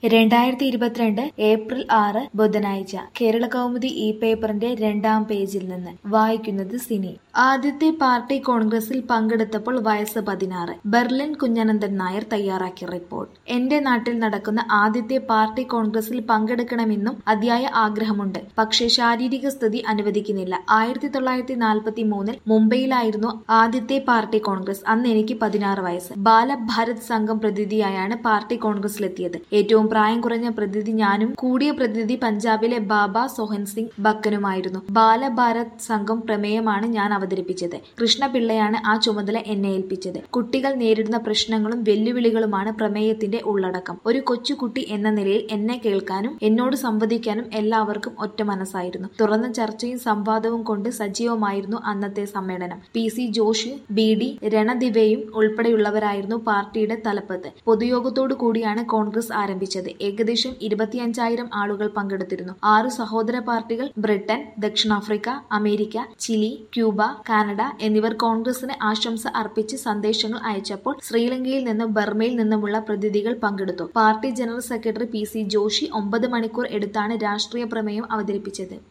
രണ്ടായിരത്തി ഇരുപത്തിരണ്ട് ഏപ്രിൽ ആറ് ബുധനാഴ്ച കേരള കൗമുദി ഈ പേപ്പറിന്റെ രണ്ടാം പേജിൽ നിന്ന് വായിക്കുന്നത് സിനി ആദ്യത്തെ പാർട്ടി കോൺഗ്രസിൽ പങ്കെടുത്തപ്പോൾ വയസ്സ് പതിനാറ് ബെർലിൻ കുഞ്ഞനന്ദൻ നായർ തയ്യാറാക്കിയ റിപ്പോർട്ട് എന്റെ നാട്ടിൽ നടക്കുന്ന ആദ്യത്തെ പാർട്ടി കോൺഗ്രസിൽ പങ്കെടുക്കണമെന്നും അതിയായ ആഗ്രഹമുണ്ട് പക്ഷേ ശാരീരിക സ്ഥിതി അനുവദിക്കുന്നില്ല ആയിരത്തി തൊള്ളായിരത്തി നാൽപ്പത്തി മൂന്നിൽ മുംബൈയിലായിരുന്നു ആദ്യത്തെ പാർട്ടി കോൺഗ്രസ് അന്ന് എനിക്ക് പതിനാറ് വയസ്സ് ബാലഭാരത് സംഘം പ്രതിനിധിയായാണ് പാർട്ടി കോൺഗ്രസിലെത്തിയത് ഏറ്റവും പ്രായം കുറഞ്ഞ പ്രതിനിധി ഞാനും കൂടിയ പ്രതിനിധി പഞ്ചാബിലെ ബാബ സോഹൻ സിംഗ് ബക്കനുമായിരുന്നു ബാലഭാരത് സംഘം പ്രമേയമാണ് ഞാൻ അവതരിപ്പിച്ചത് കൃഷ്ണപിള്ളയാണ് ആ ചുമതല എന്നെ ഏൽപ്പിച്ചത് കുട്ടികൾ നേരിടുന്ന പ്രശ്നങ്ങളും വെല്ലുവിളികളുമാണ് പ്രമേയത്തിന്റെ ഉള്ളടക്കം ഒരു കൊച്ചുകുട്ടി എന്ന നിലയിൽ എന്നെ കേൾക്കാനും എന്നോട് സംവദിക്കാനും എല്ലാവർക്കും ഒറ്റ മനസ്സായിരുന്നു തുറന്ന ചർച്ചയും സംവാദവും കൊണ്ട് സജീവമായിരുന്നു അന്നത്തെ സമ്മേളനം P C Joshi B D രണദിവയും ഉൾപ്പെടെയുള്ളവരായിരുന്നു പാർട്ടിയുടെ തലപ്പത്ത് പൊതുയോഗത്തോടു കൂടിയാണ് കോൺഗ്രസ് ആരംഭിച്ചത് ഏകദേശം ഇരുപത്തിയഞ്ചായിരം ആളുകൾ പങ്കെടുത്തിരുന്നു ആറ് സഹോദര പാർട്ടികൾ ബ്രിട്ടൻ ദക്ഷിണാഫ്രിക്ക അമേരിക്ക ചിലി ക്യൂബ കാനഡ എന്നിവർ കോൺഗ്രസിന് ആശംസ അർപ്പിച്ച് സന്ദേശങ്ങൾ അയച്ചപ്പോൾ ശ്രീലങ്കയിൽ നിന്നും ബർമയിൽ നിന്നുമുള്ള പ്രതിനിധികൾ പങ്കെടുത്തു party general secretary P C Joshi ഒമ്പത് മണിക്കൂർ എടുത്താണ് രാഷ്ട്രീയ പ്രമേയം അവതരിപ്പിച്ചത്